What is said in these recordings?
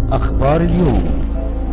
أخبار اليوم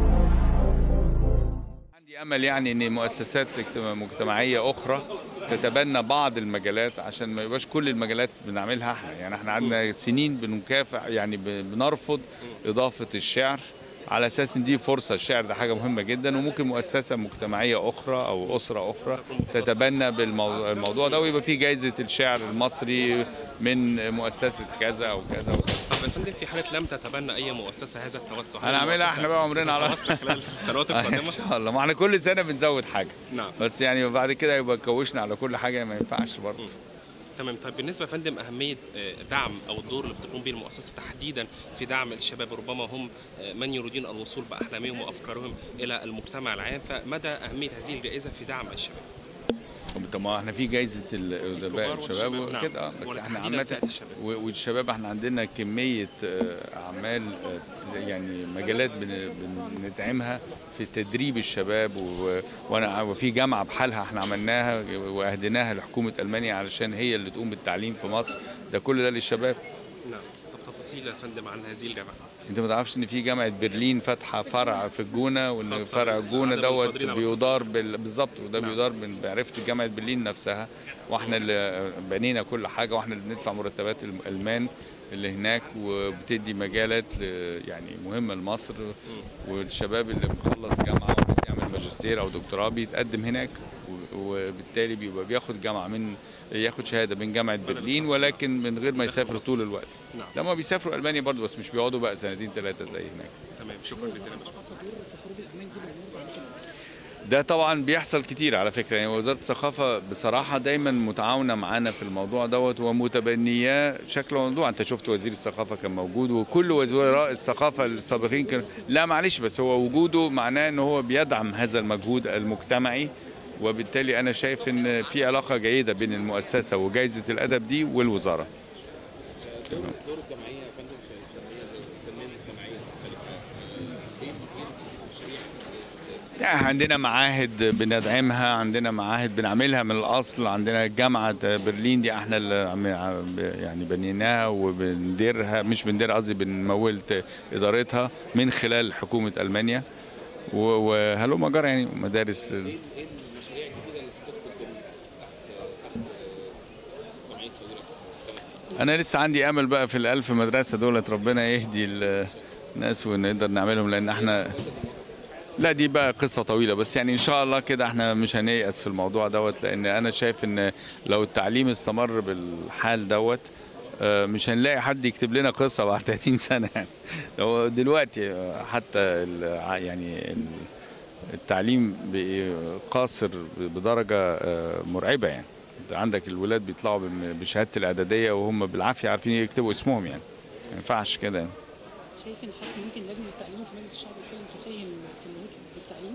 عندي امل يعني ان مؤسسات اجتماع- مجتمعيه اخرى تتبنى بعض المجالات عشان ما يبقاش كل المجالات بنعملها احنا يعني احنا عندنا سنين بنكافح يعني ب- بنرفض اضافه الشعر على اساس ان دي فرصه الشعر ده حاجه مهمه جدا وممكن مؤسسه مجتمعيه اخرى او اسره اخرى تتبنى بالموضوع ده ويبقى في جائزه الشعر المصري من مؤسسه كذا او كذا وكذا طب يا فندم في حاله لم تتبنى اي مؤسسه هذا التوسع هل هنعملها المؤسسة احنا بقى عمرنا على ستتوسع خلال السنوات ان القادمه شاء الله ما احنا كل سنه بنزود حاجه نعم بس يعني بعد كده يبقى كوشنا على كل حاجه ما ينفعش برضه تمام طيب بالنسبه يا فندم اهميه آه، دعم او الدور اللي بتقوم به المؤسسه تحديدا في دعم الشباب ربما هم آه، من يريدون الوصول باحلامهم وافكارهم الى المجتمع العام فمدى اهميه هذه الجائزه في دعم الشباب طب ما احنا في جائزه الادباء الكبار الشباب والشباب، وكده نعم. آه، بس وتحديداً احنا عامه فئة الشباب. و- والشباب احنا عندنا كميه آه، اعمال آه، يعني مجالات بن- بندعمها في تدريب الشباب و- وانا وفي جامعه بحالها احنا عملناها واهديناها لحكومه المانيا علشان هي اللي تقوم بالتعليم في مصر ده كل ده للشباب نعم طب تفاصيل يا فندم عن هذه الجامعه انت ما تعرفش ان في جامعه برلين فاتحه فرع في الجونه وان خاصة فرع الجونه بعدم دوت القادرين على بيدار بال... بالظبط وده نعم. بيدار من معرفه جامعه برلين نفسها واحنا اللي بنينا كل حاجه واحنا اللي بندفع مرتبات الالمان اللي هناك وبتدي مجالات ل- يعني مهمه لمصر والشباب اللي مخلص جامعه وعايز يعمل ماجستير او دكتوراه بيتقدم هناك و- وبالتالي بيبقى بياخد جامعه من ياخد شهاده من جامعه برلين ولكن من غير ما يسافر طول الوقت نعم. لما بيسافروا المانيا برضه بس مش بيقعدوا بقى سنتين ثلاثه زي هناك تمام شكرا جزيلا ده طبعا بيحصل كتير على فكره يعني وزاره الثقافه بصراحه دايما متعاونه معانا في الموضوع دوت ومتبنياه شكل موضوع انت شفت وزير الثقافه كان موجود وكل وزراء الثقافه السابقين كانوا لا معلش بس هو وجوده معناه ان هو بيدعم هذا المجهود المجتمعي وبالتالي انا شايف ان في علاقه جيده بين المؤسسه وجائزه الادب دي والوزاره دور دور الجمعيه يا فندم في التنميه التنميه المجتمعيه المختلفه ايه ايه المشاريع يعني عندنا معاهد بندعمها عندنا معاهد بنعملها من الاصل عندنا جامعه برلين دي احنا اللي عم- يعني بنيناها وبنديرها مش بنديرها قصدي بنمول ت- ادارتها من خلال حكومه المانيا و- وهلوم جرى يعني مدارس لل- ايه ايه المشاريع الجديده اللي هتدخل ضمن تحت تحت جمعيه صغيره السنه انا لسه عندي امل بقى في الالف مدرسه دولت ربنا يهدي ال- الناس ونقدر نعملهم لان احنا لا دي بقى قصه طويله بس يعني ان شاء الله كده احنا مش هنيأس في الموضوع دوت لان انا شايف ان لو التعليم استمر بالحال دوت آه، مش هنلاقي حد يكتب لنا قصه بعد 30 سنه يعني هو دلوقتي آه، حتى ال- يعني ال- التعليم بقي قاصر بدرجه آه، مرعبه يعني أنت عندك الولاد بيطلعوا بم- بشهاده الاعداديه وهم بالعافيه عارفين يكتبوا اسمهم يعني ما ينفعش كده يعني. شايف ان حضرتك ممكن لجنه التعليم في مجلس الشعب الحالي تساهم في النهوض بالتعليم؟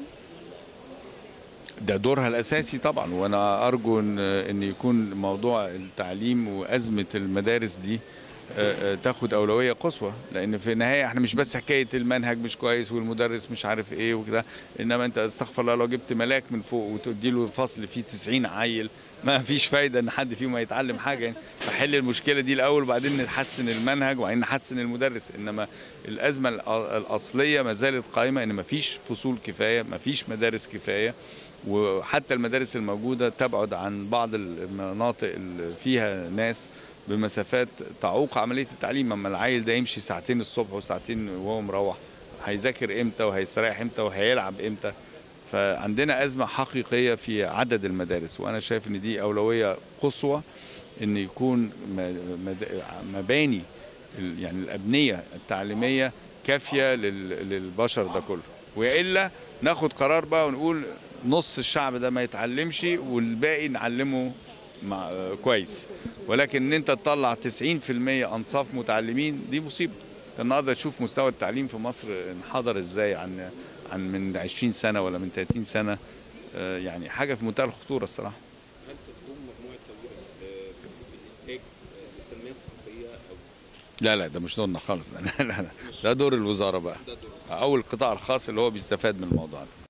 ده دورها الاساسي طبعا وانا ارجو ان ان يكون موضوع التعليم وازمه المدارس دي آه، آه، تاخد اولويه قصوى لان في النهايه احنا مش بس حكايه المنهج مش كويس والمدرس مش عارف ايه وكده انما انت استغفر الله لو جبت ملاك من فوق وتدي له فصل فيه 90 عيل ما فيش فايده ان حد فيهم يتعلم حاجه يعني فحل المشكله دي الاول وبعدين نحسن المنهج وبعدين نحسن المدرس انما الازمه الأ- الاصليه ما زالت قائمه ان ما فيش فصول كفايه ما فيش مدارس كفايه وحتى المدارس الموجودة تبعد عن بعض المناطق اللي فيها ناس بمسافات تعوق عملية التعليم اما العيل ده يمشي ساعتين الصبح وساعتين وهو مروح هيذاكر امتى وهيستريح امتى وهيلعب امتى فعندنا أزمة حقيقية في عدد المدارس وأنا شايف إن دي أولوية قصوى إن يكون م- مد- مباني ال- يعني الأبنية التعليمية كافية لل- للبشر ده كله وإلا ناخد قرار بقى ونقول نص الشعب ده ما يتعلمش والباقي نعلمه مع كويس ولكن ان انت تطلع 90% انصاف متعلمين دي مصيبه انت النهارده تشوف مستوى التعليم في مصر انحدر ازاي عن عن من 20 سنه ولا من 30 سنه آه، يعني حاجه في منتهى الخطوره الصراحه هل ستقوم مجموعه صغيره آه، بالانتاج آه، للتنميه الثقافيه او لا لا ده مش دورنا خالص ده لا لا لا ده دور الوزاره بقى ده دور او القطاع الخاص اللي هو بيستفاد من الموضوع ده